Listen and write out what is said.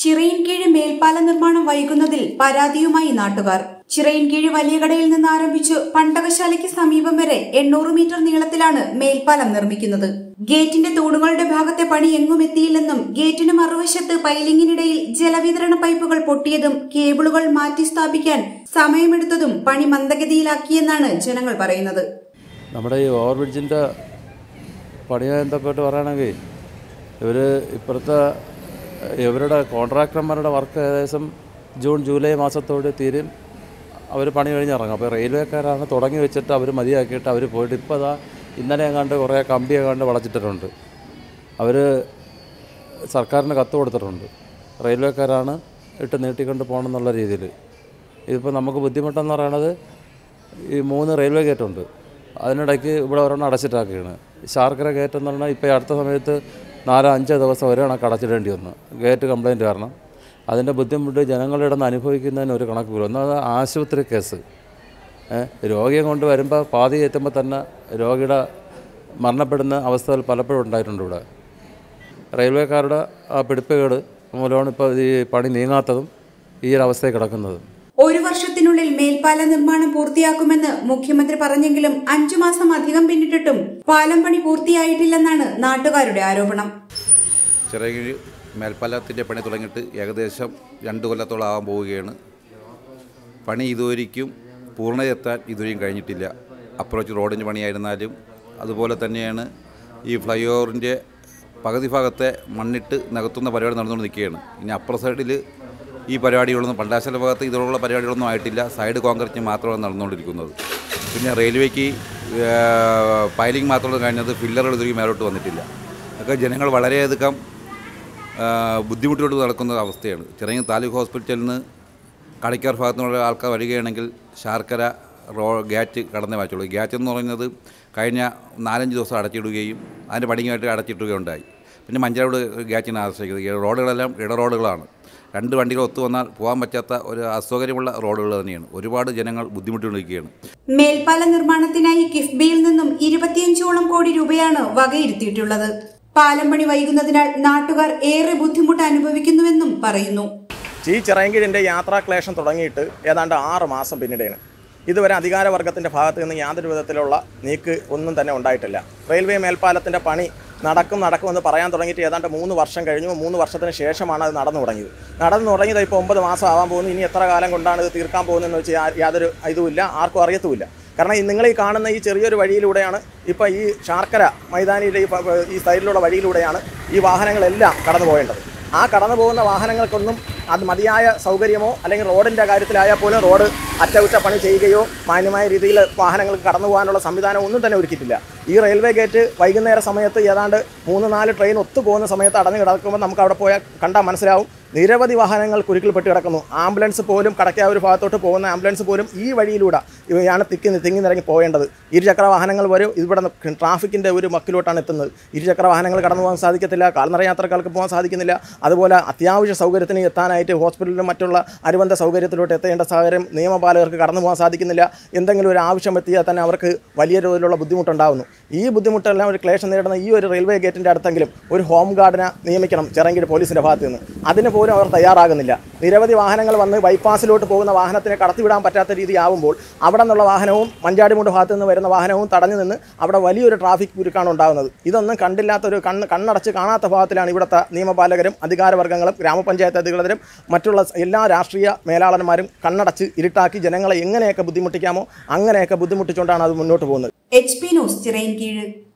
ചിറയിൻകീഴ് മേൽപ്പാല നിർമ്മാണം വൈകുന്നതിൽ പരാതിയുമായി നാട്ടുകാർ ചിറയിൻകീഴ് വലിയ കടയിൽ നിന്ന് ആരംഭിച്ചു പണ്ടകശാലയ്ക്ക് സമീപം വരെ എണ്ണൂറ് മീറ്റർ നീളത്തിലാണ് മേൽപ്പാലം നിർമ്മിക്കുന്നത് ഗേറ്റിന്റെ തൂണുകളുടെ ഭാഗത്തെ പണി എങ്ങും എത്തിയില്ലെന്നും ഗേറ്റിന് മറുവശത്ത് പൈലിങ്ങിനിടയിൽ ജലവിതരണ പൈപ്പുകൾ പൊട്ടിയതും കേബിളുകൾ മാറ്റി സ്ഥാപിക്കാൻ സമയമെടുത്തതും പണി മന്ദഗതിയിലാക്കിയെന്നാണ് ജനങ്ങൾ പറയുന്നത് നമ്മുടെ ഈ ഓവർ ബ്രിഡ്ജിൻ്റെ പണിയുമായി ബന്ധപ്പെട്ട് പറയുകയാണെങ്കിൽ ഇവർ ഇപ്പോഴത്തെ ഇവരുടെ കോൺട്രാക്ടർമാരുടെ വർക്ക് ഏകദേശം ജൂൺ ജൂലൈ മാസത്തോട് തീരും അവർ പണി കഴിഞ്ഞിറങ്ങും അപ്പോൾ റെയിൽവേക്കാരാണ് തുടങ്ങി വെച്ചിട്ട് അവർ മതിയാക്കിയിട്ട് അവർ പോയിട്ട് ഇപ്പോൾ അതാ ഇന്നലെ എങ്ങാണ്ട് കുറേ കമ്പി എങ്ങാണ്ട് വളച്ചിട്ടിട്ടുണ്ട് അവർ സർക്കാരിന് കത്ത് കൊടുത്തിട്ടുണ്ട് റെയിൽവേക്കാരാണ് ഇട്ട് നീട്ടിക്കൊണ്ട് പോകണം എന്നുള്ള രീതിയിൽ ഇതിപ്പോൾ നമുക്ക് ബുദ്ധിമുട്ടെന്ന് പറയണത് ഈ മൂന്ന് റെയിൽവേ ഗേറ്റുണ്ട് അതിനിടയ്ക്ക് ഇവിടെ ഒരെണ്ണം അടച്ചിട്ടാക്കുകയാണ് ശാർക്കര ഗേറ്റ് എന്ന് പറഞ്ഞാൽ ഇപ്പോൾ ഈ അടുത്ത സമയത്ത് നാലോ അഞ്ചോ ദിവസം ഒരു കണക്ക് അടച്ചിടേണ്ടി വന്നു ഗേറ്റ് കംപ്ലയിൻറ്റ് കാരണം അതിൻ്റെ ബുദ്ധിമുട്ട് ജനങ്ങളുടെ ഇടന്ന് അനുഭവിക്കുന്നതിന് ഒരു കണക്ക് പോലും ഒന്നത് ആശുപത്രി കേസ് ഏ, രോഗിയെ കൊണ്ട് വരുമ്പോൾ പാതി എത്തുമ്പോൾ തന്നെ രോഗിയുടെ മരണപ്പെടുന്ന അവസ്ഥകൾ പലപ്പോഴും ഉണ്ടായിട്ടുണ്ട് ഇവിടെ റെയിൽവേക്കാരുടെ ആ പിടിപ്പുകേട് മൂലമാണ് ഇപ്പോൾ ഈ പണി നീങ്ങാത്തതും ഈ ഒരു അവസ്ഥയിൽ കിടക്കുന്നതും ഒരു വർഷത്തിനുള്ളിൽ മേൽപ്പാല നിർമ്മാണം പൂർത്തിയാക്കുമെന്ന് മുഖ്യമന്ത്രി പറഞ്ഞെങ്കിലും അഞ്ചു മാസം അധികം പിന്നിട്ടിട്ടും പാലം പണി പൂർത്തിയായിട്ടില്ലെന്നാണ് നാട്ടുകാരുടെ ആരോപണം ചിറകിഴി മേൽപ്പാലത്തിൻ്റെ പണി തുടങ്ങിയിട്ട് ഏകദേശം രണ്ട് കൊല്ലത്തോളം ആവാൻ പോവുകയാണ് പണി ഇതുവരെയ്ക്കും പൂർണ്ണതയെത്താൻ ഇതുവരെയും കഴിഞ്ഞിട്ടില്ല അപ്രോച്ച് റോഡിൻ്റെ പണിയായിരുന്നാലും അതുപോലെ തന്നെയാണ് ഈ ഫ്ലൈ ഓവറിൻ്റെ പകുതി ഭാഗത്തെ മണ്ണിട്ട് നികത്തുന്ന പരിപാടി നടന്നുകൊണ്ട് നിൽക്കുകയാണ് ഇനി അപ്പുറ സൈഡിൽ ഈ പരിപാടികളൊന്നും പണ്ടാശാല ഭാഗത്ത് ഇതിലുള്ള പരിപാടികളൊന്നും ആയിട്ടില്ല സൈഡ് കോൺക്രീറ്റ് മാത്രമാണ് നടന്നുകൊണ്ടിരിക്കുന്നത് പിന്നെ റെയിൽവേക്ക് പൈലിംഗ് മാത്രമാണ് കഴിഞ്ഞത് ഫില്ലറുകൾ ഇതുവരെയും മേലോട്ട് വന്നിട്ടില്ല ഒക്കെ ജനങ്ങൾ വളരെയധികം ആ, ബുദ്ധിമുട്ടിലോട്ട് നടക്കുന്ന അവസ്ഥയാണ് ചെറിയ താലൂക്ക് ഹോസ്പിറ്റലിൽ നിന്ന് കടയ്ക്കാർ ഭാഗത്തു നിന്നുള്ള ആൾക്കാർ വരികയാണെങ്കിൽ ശാർക്കര റോ ഗേറ്റ് കടന്നേ വാച്ചുള്ളൂ ഗേറ്റ് എന്ന് പറയുന്നത് കഴിഞ്ഞ നാലഞ്ച് ദിവസം അടച്ചിടുകയും അതിൻ്റെ പണിയുമായിട്ട് അടച്ചിടുകയുണ്ടായി പിന്നെ മഞ്ചാരോട് ഗേറ്റിനെ ആശ്രയിക്കുന്നത് ഈ റോഡുകളെല്ലാം ഇട റോഡുകളാണ് രണ്ട് വണ്ടികൾ ഒത്തു വന്നാൽ പോകാൻ പറ്റാത്ത ഒരു അസൗകര്യമുള്ള റോഡുകൾ തന്നെയാണ് ഒരുപാട് ജനങ്ങൾ ബുദ്ധിമുട്ടുകൊണ്ടിരിക്കുകയാണ് മേൽപ്പാല നിർമ്മാണത്തിനായി കിഫ്ബിയിൽ നിന്നും ഇരുപത്തിയഞ്ചോളം കോടി രൂപയാണ് വകയിരുത്തിയിട്ടുള്ളത് പാലം പണി വൈകുന്നതിനാൽ നാട്ടുകാർ ഏറെ ബുദ്ധിമുട്ട് അനുഭവിക്കുന്നുവെന്നും പറയുന്നു ഈ ചിറയൻകീഴിൻ്റെ യാത്രാക്ലേശം തുടങ്ങിയിട്ട് ഏതാണ്ട് ആറ് മാസം പിന്നിടെയാണ് ഇതുവരെ അധികാരവർഗത്തിൻ്റെ ഭാഗത്ത് നിന്ന് യാതൊരു വിധത്തിലുള്ള നീക്ക് ഒന്നും തന്നെ ഉണ്ടായിട്ടില്ല റെയിൽവേ മേൽപ്പാലത്തിൻ്റെ പണി നടക്കും നടക്കുമെന്ന് പറയാൻ തുടങ്ങിയിട്ട് ഏതാണ്ട് മൂന്ന് വർഷം കഴിഞ്ഞു മൂന്ന് വർഷത്തിന് ശേഷമാണ് അത് നടന്നു തുടങ്ങിയത് നടന്നു തുടങ്ങിയത് ഇപ്പോൾ ഒമ്പത് മാസം ആവാൻ പോകുന്നു ഇനി എത്ര കാലം കൊണ്ടാണ് ഇത് തീർക്കാൻ പോകുന്നതെന്ന് വെച്ചാൽ യാ- യാതൊരു ഇതുമില്ല ആർക്കും അറിയത്തുമില്ല കാരണം ഈ നിങ്ങൾ ഈ കാണുന്ന ഈ ചെറിയൊരു വഴിയിലൂടെയാണ് ഇപ്പോൾ ഈ ശാർക്കര മൈതാനിയുടെ ഈ പ- ഈ സൈഡിലുള്ള വഴിയിലൂടെയാണ് ഈ വാഹനങ്ങളെല്ലാം കടന്നു പോകേണ്ടത് ആ കടന്നു പോകുന്ന വാഹനങ്ങൾക്കൊന്നും അത് മതിയായ സൗകര്യമോ അല്ലെങ്കിൽ റോഡിൻ്റെ കാര്യത്തിലായാൽ പോലും റോഡ് അറ്റകുറ്റ പണി ചെയ്യുകയോ മാന്യമായ രീതിയിൽ വാഹനങ്ങൾക്ക് കടന്നു പോകാനുള്ള സംവിധാനം ഒന്നും തന്നെ ഒരുക്കിയിട്ടില്ല ഈ റെയിൽവേ ഗേറ്റ് വൈകുന്നേര സമയത്ത് ഏതാണ്ട് മൂന്ന് നാല് ട്രെയിൻ ഒത്തു പോകുന്ന സമയത്ത് അടഞ്ഞു കിടക്കുമ്പോൾ നമുക്ക് അവിടെ പോയാൽ കണ്ടാൽ മനസ്സിലാവും നിരവധി വാഹനങ്ങൾ കുരുക്കിൽപ്പെട്ട് കിടക്കുന്നു ആംബുലൻസ് പോലും കടക്കാവൂർ ഭാഗത്തോട്ട് പോകുന്ന ആംബുലൻസ് പോലും ഈ വഴിയിലൂടെ ഇവയാണ് തിക്കി തിങ്ങി നിറങ്ങി പോകേണ്ടത് ഇരുചക്ര വാഹനങ്ങൾ വരും ഇവിടെ നിന്ന് ട്രാഫിക്കിൻ്റെ ഒരു മക്കിലോട്ടാണ് എത്തുന്നത് ഇരുചക്ര വാഹനങ്ങൾ കടന്നു പോകാൻ സാധിക്കത്തില്ല കാൽനട യാത്രക്കാർക്ക് പോകാൻ സാധിക്കുന്നില്ല അതുപോലെ അത്യാവശ്യ സൗകര്യത്തിന് എത്താനായിട്ട് ഹോസ്പിറ്റലിലും മറ്റുള്ള അനുബന്ധ സൗകര്യത്തിലോട്ട് എത്തേണ്ട സാഹചര്യം നിയമപാലകർക്ക് കടന്നു പോകാൻ സാധിക്കുന്നില്ല എന്തെങ്കിലും ഒരു ആവശ്യം എത്തിയാൽ തന്നെ അവർക്ക് വലിയ തോതിലുള്ള ബുദ്ധിമുട്ടുണ്ടാകുന്നു ഈ ബുദ്ധിമുട്ടെല്ലാം ഒരു ക്ലേശം നേരിടുന്ന ഈ ഒരു റെയിൽവേ ഗേറ്റിൻ്റെ അടുത്തെങ്കിലും ഒരു ഹോം ഗാർഡിനെ നിയമിക്കണം ചിറങ്കിടി പോലീസിൻ്റെ ഭാഗത്ത് നിന്ന് അതിന് പോലും അവർ തയ്യാറാകുന്നില്ല നിരവധി വാഹനങ്ങൾ വന്ന് ബൈപ്പാസിലോട്ട് പോകുന്ന വാഹനത്തിനെ കടത്തിവിടാൻ പറ്റാത്ത രീതിയാവുമ്പോൾ അവിടെ നിന്നുള്ള വാഹനവും മഞ്ചാടിമുണ്ട് ഭാഗത്ത് നിന്ന് വരുന്ന വാഹനവും തടഞ്ഞു നിന്ന് അവിടെ വലിയൊരു ട്രാഫിക് കുരുക്കാണ് ഉണ്ടാകുന്നത് ഇതൊന്നും കണ്ടില്ലാത്തൊരു കണ്ണ് കണ്ണടച്ച് കാണാത്ത ഭാഗത്തിലാണ് ഇവിടുത്തെ നിയമപാലകരും അധികാരവർഗ്ഗങ്ങളും ഗ്രാമപഞ്ചായത്ത് അധികൃതരും മറ്റുള്ള എല്ലാ രാഷ്ട്രീയ മേലാളന്മാരും കണ്ണടച്ച് ഇരുട്ടാക്കി ജനങ്ങളെ എങ്ങനെയൊക്കെ ബുദ്ധിമുട്ടിക്കാമോ അങ്ങനെയൊക്കെ ബുദ്ധിമുട്ടിച്ചുകൊണ്ടാണ് അത് മുന്നോട്ട് പോകുന്നത് എച്ച് പി ന്യൂസ് ചിറയിൻകീഴ്